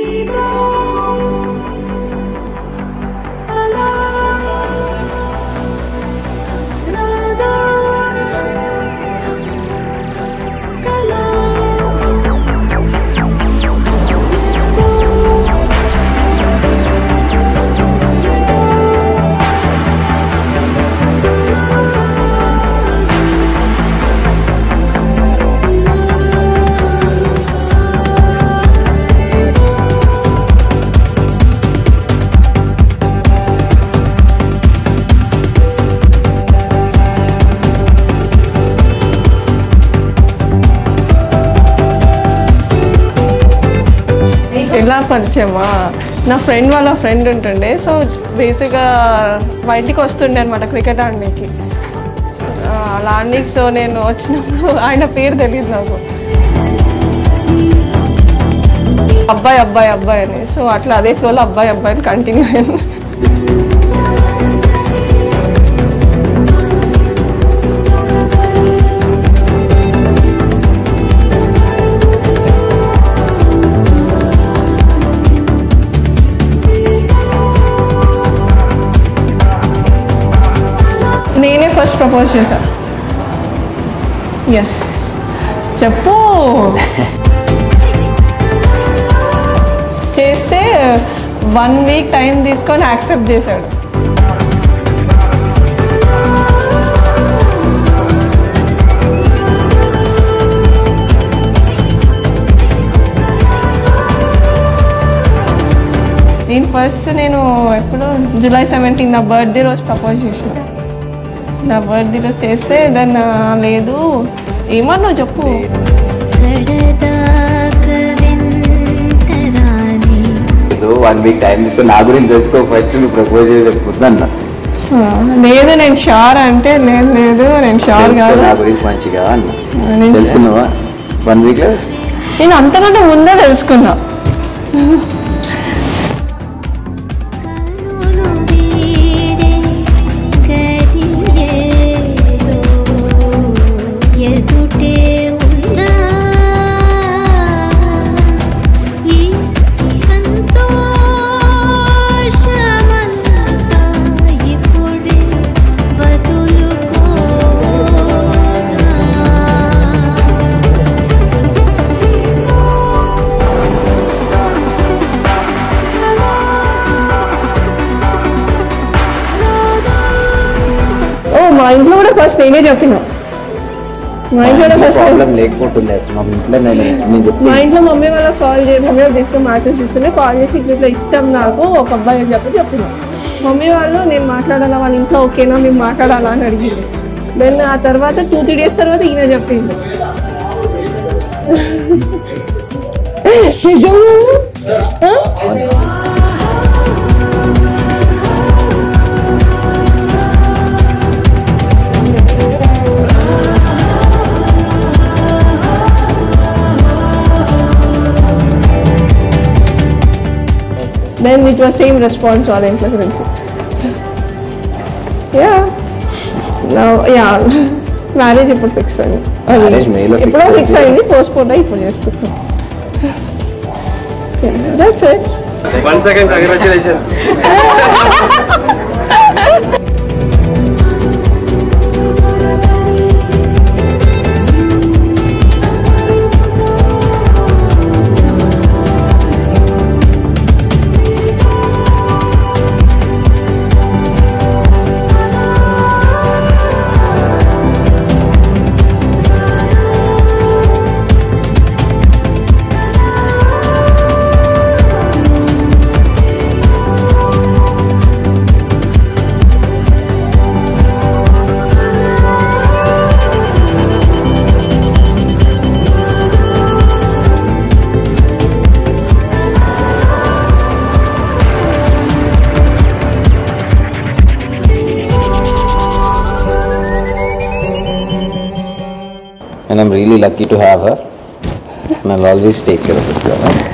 ఎలా పరిచయమా నా ఫ్రెండ్ వాళ్ళ ఫ్రెండ్ ఉంటుండే సో బేసిక్గా మా ఇంటికి వస్తుండే అనమాట క్రికెట్ ఆడడానికి ఆ, అలా ఆడడానికి సో నేను వచ్చినప్పుడు ఆయన పేరు తెలియదు నాకు అబ్బాయి అబ్బాయి అబ్బాయి అని సో అట్లా అదే ఫ్లోలో అబ్బాయి అబ్బాయి అని కంటిన్యూ అయింది నేనే ఫస్ట్ ప్రపోజ్ చేశా ఎస్ చెప్పు చేస్తే వన్ వీక్ టైం తీసుకొని యాక్సెప్ట్ చేశాడు నేను ఫస్ట్ నేను ఎప్పుడు జూలై సెవెంటీన్ నా బర్త్డే రోజు ప్రపోజ్ చేసిన నా బర్త్డే రోజు చేస్తే దాన్ని లేదు ఏమన్నావు చెప్పు వన్ వీక్ టైం తీసుకొని నా గురించి తెలుసుకో ఫస్ట్ నువ్వు ప్రపోజ్ చేయకపోతుంది అన్న ఆ, లేదు నేను షార్ అంటే లేదు లేదు నేను షార్ తెలుసుకో కాదు నా గురించి మంచిగా అన్న నేను తెలుసుకున్నావా వన్ వీక్ నేను అంతకంటే ముందే తెలుసుకున్నా ఎదుటే ఉన్నా ఈ సంతోషమంతా ఇప్పుడే బదులుకోనా ఓ మా ఇంట్లో కూడా ఫస్ట్ నేనే చెప్పిన మా ఇంట్లో కూడా ఫస్ట్ ప్రాబ్లం లేకపోతుండే అసలు మా ఇంట్లో నేను నేను చెప్తే మా ఇంట్లో మమ్మీ వాళ్ళకి కాల్ చేసి మమ్మీ వాళ్ళు తీసుకొని మ్యాచెస్ చూస్తుంటే కాల్ చేసి ఇట్లా ఇట్లా ఇష్టం నాకు ఒక అబ్బాయి అని చెప్పి చెప్పిన మమ్మీ వాళ్ళు నేను మాట్లాడాలా వాళ్ళ ఇంట్లో ఓకేనా మేము మాట్లాడాలా అని అడిగింది దెన్ ఆ తర్వాత టూ త్రీ డేస్ తర్వాత ఈయన చెప్పింది నిజమా? ఆ? Then it was same response వాళ్ళ ఇంట్లో గురించి యా యా మ్యారేజ్ ఇప్పుడు ఫిక్స్ అయింది అది Marriage May లో fix ఎప్పుడో ఫిక్స్ అయింది. అయింది పోస్ట్ పోన్ ఇప్పుడు చేసుకుంటాం that's it one second congratulations and I'm really lucky to have her and I'll always take care of it.